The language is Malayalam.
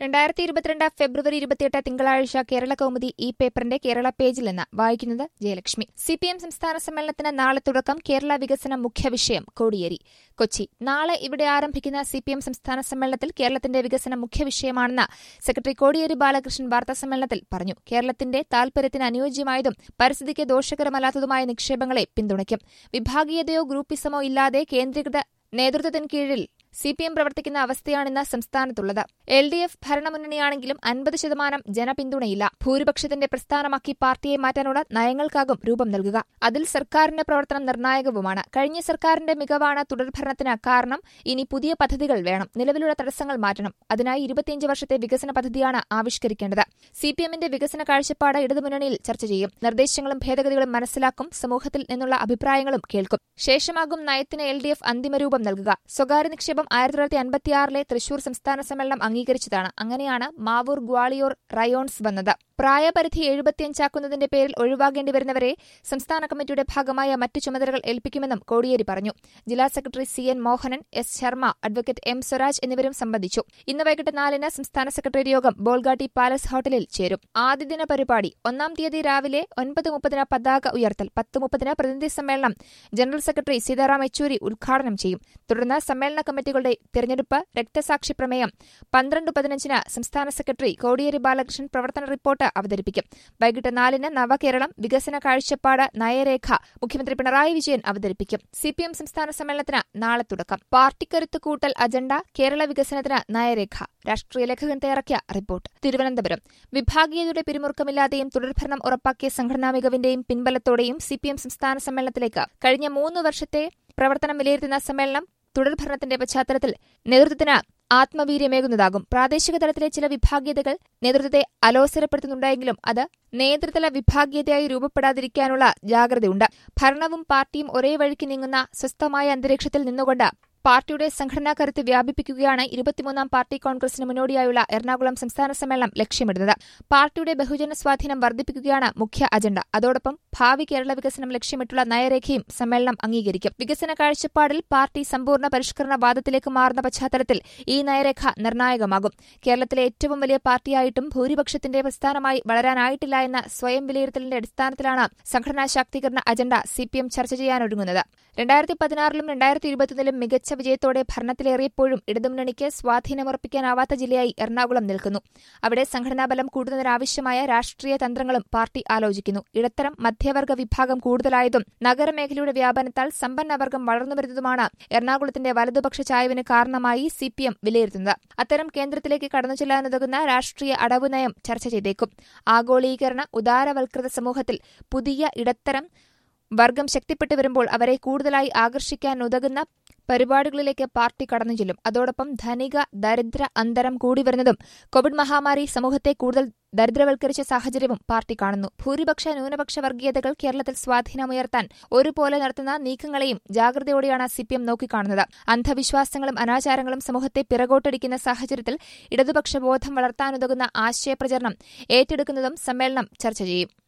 രണ്ടായിരത്തി ഇരുപത്തിരണ്ട് ഫെബ്രുവരി ഇരുപത്തിയെട്ട് തിങ്കളാഴ്ച കേരള കൗമുദി ഈ പേപ്പറിന്റെ കേരള പേജിൽ നിന്ന് വായിക്കുന്നത് ജയലക്ഷ്മി സി പി എം സംസ്ഥാന സമ്മേളനത്തിന് നാളെ തുടക്കം കേരള വികസനം മുഖ്യ വിഷയം കോടിയേരി കൊച്ചി നാളെ ഇവിടെ ആരംഭിക്കുന്ന സി പി എം സംസ്ഥാന സമ്മേളനത്തിൽ കേരളത്തിന്റെ വികസനം മുഖ്യ വിഷയമാണെന്ന് സെക്രട്ടറി കോടിയേരി ബാലകൃഷ്ണൻ വാർത്താ സമ്മേളനത്തിൽ പറഞ്ഞു കേരളത്തിന്റെ താൽപര്യത്തിന് അനുയോജ്യമായതും പരിസ്ഥിതിക്ക് ദോഷകരമല്ലാത്തതുമായ നിക്ഷേപങ്ങളെ പിന്തുണയ്ക്കും വിഭാഗീയതയോ ഗ്രൂപ്പിസമോ ഇല്ലാതെ കേന്ദ്രീകൃത നേതൃത്വത്തിന് കീഴിൽ സി പി എം പ്രവർത്തിക്കുന്ന അവസ്ഥയാണിന്ന് സംസ്ഥാനത്തുള്ളത് എൽ ഡി എഫ് ഭരണമുന്നണിയാണെങ്കിലും അൻപത് ശതമാനം ജനപിന്തുണയില്ല ഭൂരിപക്ഷത്തിന്റെ പ്രസ്ഥാനമാക്കി പാർട്ടിയെ മാറ്റാനുള്ള നയങ്ങൾക്കാകും രൂപം നൽകുക അതിൽ സർക്കാരിന്റെ പ്രവർത്തനം നിർണായകവുമാണ് കഴിഞ്ഞ സർക്കാരിന്റെ മികവാണ് തുടർഭരണത്തിന് കാരണം ഇനി പുതിയ പദ്ധതികൾ വേണം നിലവിലുള്ള തടസ്സങ്ങൾ മാറ്റണം അതിനായി ഇരുപത്തിയഞ്ച് വർഷത്തെ വികസന പദ്ധതിയാണ് ആവിഷ്കരിക്കേണ്ടത് സി പി എമ്മിന്റെ വികസന കാഴ്ചപ്പാട് ഇടതുമുന്നണിയിൽ ചർച്ച ചെയ്യും നിർദ്ദേശങ്ങളും ഭേദഗതികളും മനസ്സിലാക്കും സമൂഹത്തിൽ നിന്നുള്ള അഭിപ്രായങ്ങളും കേൾക്കും ശേഷമാകും നയത്തിന് എൽ ഡി എഫ് അന്തിമരൂപം നൽകുക സ്വകാര്യ നിക്ഷേപം ആയിരത്തി തൊള്ളായിരത്തി അൻപത്തിയാറിലെ തൃശൂർ സംസ്ഥാന സമ്മേളനം അംഗീകരിച്ചതാണ് അങ്ങനെയാണ് മാവൂർ ഗ്വാളിയോർ റയോൺസ് വന്നത് പ്രായപരിധി എഴുപത്തിയഞ്ചാക്കുന്നതിന്റെ പേരിൽ ഒഴിവാകേണ്ടി വരുന്നവരെ സംസ്ഥാന കമ്മിറ്റിയുടെ ഭാഗമായ മറ്റു ചുമതലകൾ ഏൽപ്പിക്കുമെന്നും കോടിയേരി പറഞ്ഞു ജില്ലാ secretary C N Mohanan S Sharma advocate M Swaraj എന്നിവരും സംബന്ധിച്ചു ഇന്ന് വൈകിട്ട് നാലിന് സംസ്ഥാന സെക്രട്ടറി യോഗം ബോൾഗാട്ടി പാലസ് ഹോട്ടലിൽ ചേരും ആദ്യദിന പരിപാടി ഒന്നാം തീയതി രാവിലെ ഒൻപത് മുപ്പതിന് പതാക ഉയർത്തൽ പത്ത് മുപ്പതിന് പ്രതിനിധി സമ്മേളനം ജനറൽ സെക്രട്ടറി സീതാറാം യെച്ചൂരി ഉദ്ഘാടനം ചെയ്യും തുടർന്ന് സമ്മേളന കമ്മിറ്റികളുടെ തിരഞ്ഞെടുപ്പ് രക്തസാക്ഷി പ്രമേയം പന്ത്രണ്ട് പതിനഞ്ചിന് സംസ്ഥാന സെക്രട്ടറി കോടിയേരി ബാലകൃഷ്ണൻ പ്രവർത്തന റിപ്പോർട്ട് അവതരിപ്പിക്കും വൈകിട്ട് നാലിന് നവകേരളം വികസന കാഴ്ചപ്പാട് നയരേഖ മുഖ്യമന്ത്രി പിണറായി വിജയൻ അവതരിപ്പിക്കും സിപിഎം സംസ്ഥാന സമ്മേളനത്തിന് നാളെ തുടക്കം പാർട്ടിക്കരുത്ത് കൂട്ടൽ അജണ്ട കേരള വികസനത്തിന് നയരേഖ രാഷ്ട്രീയ ലേഖകൻ തയ്യാറാക്കിയ റിപ്പോർട്ട് തിരുവനന്തപുരം വിഭാഗീയതയുടെ പിരിമുറുക്കമില്ലാതെയും തുടർഭരണം ഉറപ്പാക്കിയ സംഘടനാ മികവിന്റെയും പിൻബലത്തോടെയും സിപിഎം സംസ്ഥാന സമ്മേളനത്തിലേക്ക് കഴിഞ്ഞ മൂന്ന് വർഷത്തെ പ്രവർത്തനം വിലയിരുത്തുന്ന സമ്മേളനം തുടർഭരണത്തിന്റെ പശ്ചാത്തലത്തിൽ നേതൃത്വത്തിന് ആത്മവീര്യമേകുന്നതാകും പ്രാദേശിക തലത്തിലെ ചില വിഭാഗീയതകൾ നേതൃത്വത്തെ അലോസരപ്പെടുത്തുന്നുണ്ടെങ്കിലും അത് നേതൃതല വിഭാഗീയതയായി രൂപപ്പെടാതിരിക്കാനുള്ള ജാഗ്രതയുണ്ട് ഭരണവും പാർട്ടിയും ഒരേ വഴിക്ക് നീങ്ങുന്ന സ്വസ്ഥമായ അന്തരീക്ഷത്തിൽ നിന്നുകൊണ്ട് പാർട്ടിയുടെ സംഘടനാ കരുത്ത് വ്യാപിപ്പിക്കുകയാണ് ഇരുപത്തിമൂന്നാം പാർട്ടി കോൺഗ്രസിന് മുന്നോടിയായുള്ള എറണാകുളം സംസ്ഥാന സമ്മേളനം ലക്ഷ്യമിടുന്നത് പാർട്ടിയുടെ ബഹുജന സ്വാധീനം വർദ്ധിപ്പിക്കുകയാണ് മുഖ്യ അജണ്ട അതോടൊപ്പം ഭാവി കേരള വികസനം ലക്ഷ്യമിട്ടുള്ള നയരേഖയും സമ്മേളനം അംഗീകരിക്കും വികസന കാഴ്ചപ്പാടിൽ പാർട്ടി സമ്പൂർണ്ണ പരിഷ്കരണ വാദത്തിലേക്ക് മാറുന്ന പശ്ചാത്തലത്തിൽ ഈ നയരേഖ നിർണായകമാകും കേരളത്തിലെ ഏറ്റവും വലിയ പാർട്ടിയായിട്ടും ഭൂരിപക്ഷത്തിന്റെ പ്രസ്ഥാനമായി വളരാനായിട്ടില്ല എന്ന സ്വയം വിലയിരുത്തലിന്റെ അടിസ്ഥാനത്തിലാണ് സംഘടനാ ശാക്തീകരണ അജണ്ട സിപിഎം ചർച്ച ചെയ്യാനൊരുങ്ങുന്നത് രണ്ടായിരത്തി പതിനാറിലും രണ്ടായിരത്തി ഇരുപത്തിയൊന്നിലും മികച്ച വിജയത്തോടെ ഭരണത്തിലേറിയപ്പോഴും ഇടതുമുന്നണിക്ക് സ്വാധീനമുറപ്പിക്കാനാവാത്ത ജില്ലയായി എറണാകുളം നിൽക്കുന്നു അവിടെ സംഘടനാബലം കൂടുന്നതിനാവശ്യമായ രാഷ്ട്രീയ തന്ത്രങ്ങളും പാർട്ടി ആലോചിക്കുന്നു ഇടത്തരം മധ്യവർഗ വിഭാഗം കൂടുതലായതും നഗരമേഖലയുടെ വ്യാപനത്താൽ സമ്പന്നവർഗം വളർന്നുവരുന്നതുമാണ് എറണാകുളത്തിന്റെ വലതുപക്ഷ ചായവിന് കാരണമായി സിപിഎം വിലയിരുത്തുന്നത് അത്തരം കേന്ദ്രത്തിലേക്ക് കടന്നു ചെല്ലാനുതകുന്ന രാഷ്ട്രീയ അടവ് നയം ചർച്ച ചെയ്തേക്കും ആഗോളീകരണ ഉദാരവൽകൃത സമൂഹത്തിൽ പുതിയ ഇടത്തരം വർഗം ശക്തിപ്പെട്ടു വരുമ്പോൾ അവരെ കൂടുതലായി ആകർഷിക്കാനുതകുന്ന പരിപാടികളിലേക്ക് പാർട്ടി കടന്നു ചെല്ലും അതോടൊപ്പം ധനിക ദരിദ്ര അന്തരം കൂടി വരുന്നതും കോവിഡ് മഹാമാരി സമൂഹത്തെ കൂടുതൽ ദരിദ്രവൽക്കരിച്ച സാഹചര്യവും പാർട്ടി കാണുന്നു ഭൂരിപക്ഷ ന്യൂനപക്ഷ വർഗീയതകൾ കേരളത്തിൽ സ്വാധീനമുയർത്താൻ ഒരുപോലെ നടത്തുന്ന നീക്കങ്ങളെയും ജാഗ്രതയോടെയാണ് സിപിഎം നോക്കിക്കാണുന്നത് അന്ധവിശ്വാസങ്ങളും അനാചാരങ്ങളും സമൂഹത്തെ പിറകോട്ടടിക്കുന്ന സാഹചര്യത്തിൽ ഇടതുപക്ഷ ബോധം വളർത്താനുതകുന്ന ആശയപ്രചരണം ഏറ്റെടുക്കുന്നതും സമ്മേളനം ചർച്ച ചെയ്യും